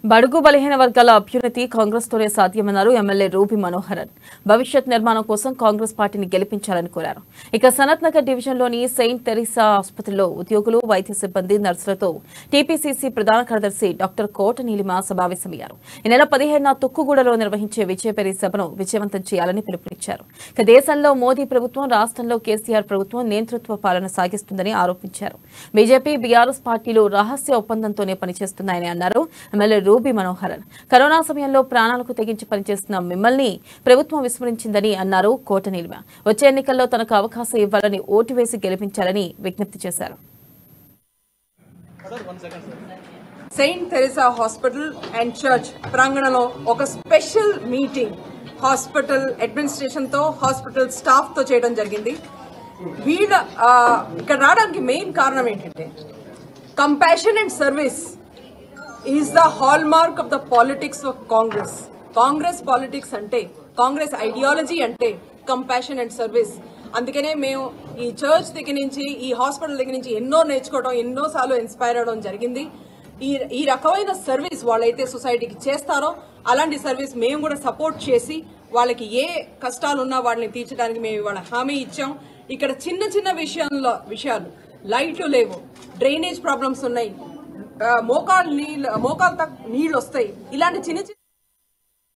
బడుగు బలహీన వర్గాల అభ్యున్నతి కాంగ్రెస్ తోనే సాధ్యమన్నారు ఎమ్మెల్యే రూపి మనోహరన్ భవిష్యత్ నిర్మాణం కోసం కాంగ్రెస్ పార్టీని గెలిపించాలని కోరారు ఇక సనత్ నగర్ డివిజన్లోని సెయింట్ తెరీసా ఆసుపత్రిలో ఉద్యోగులు వైద్య సిబ్బంది నర్సులతో టీపీసీసీ ప్రధాన కార్యదర్శి డాక్టర్ కోట నీలిమ సమావేశమయ్యారు ఈ నెల పదిహేనున తుక్కుగూడలో నిర్వహించే విజయపెరి సభను విజయవంతం చేయాలని పిలుపునిచ్చారు ఇక దేశంలో మోదీ ప్రభుత్వం రాష్ట్రంలో కేసీఆర్ ప్రభుత్వం నియంతృత్వ పాలన సాగిస్తుందని ఆరోపించారు బీజేపీ బీఆర్ఎస్ పార్టీలు రహస్య ఒప్పందంతోనే పనిచేస్తున్నాయని అన్నారు ఎమ్మెల్యే రూబీ మనోహరన్ కరోనా సమయంలో ప్రాణాలకు తెగించి పనిచేస్తున్న మిమ్మల్ని ప్రభుత్వం విస్మరించిందని అన్నారు కోట నిల్వ వచ్చే ఎన్నికల్లో తనకు అవకాశం ఇవ్వాలని ఓటు వేసి గెలిపించాలని విజ్ఞప్తి చేశారు saint Theresa hospital and church ప్రాంగణంలో ఒక స్పెషల్ మీటింగ్ హాస్పిటల్ అడ్మినిస్ట్రేషన్ తో హాస్పిటల్ స్టాఫ్ తో చేయడం జరిగింది వీళ్ళ ఆ, ఇక్కడ రావడానికి మెయిన్ కారణం ఏంటంటే compassion and service is the hallmark of the politics of Congress Congress politics అంటే కాంగ్రెస్ ఐడియాలజీ అంటే కంపాషన్ అండ్ సర్వీస్ అందుకనే మేము ఈ చర్చ్ దగ్గర నుంచి ఈ హాస్పిటల్ దగ్గర నుంచి ఎన్నో నేర్చుకోవడం ఎన్నో సార్లు ఇన్స్పైర్ అవడం జరిగింది ఈ ఈ రకమైన సర్వీస్ వాళ్ళైతే సొసైటీకి చేస్తారో అలాంటి సర్వీస్ మేము కూడా సపోర్ట్ చేసి వాళ్ళకి ఏ కష్టాలు ఉన్నా వాళ్ళని తీర్చడానికి మేము ఇవాళ హామీ ఇచ్చాం ఇక్కడ చిన్న చిన్న విషయంలో విషయాలు లైట్లు లేవు డ్రైనేజ్ ప్రాబ్లమ్స్ ఉన్నాయి ఆ, మోకాలు నీళ్ళు మోకాలు తక్కువ నీళ్ళు వస్తాయి ఇలాంటి చిన్న చిన్న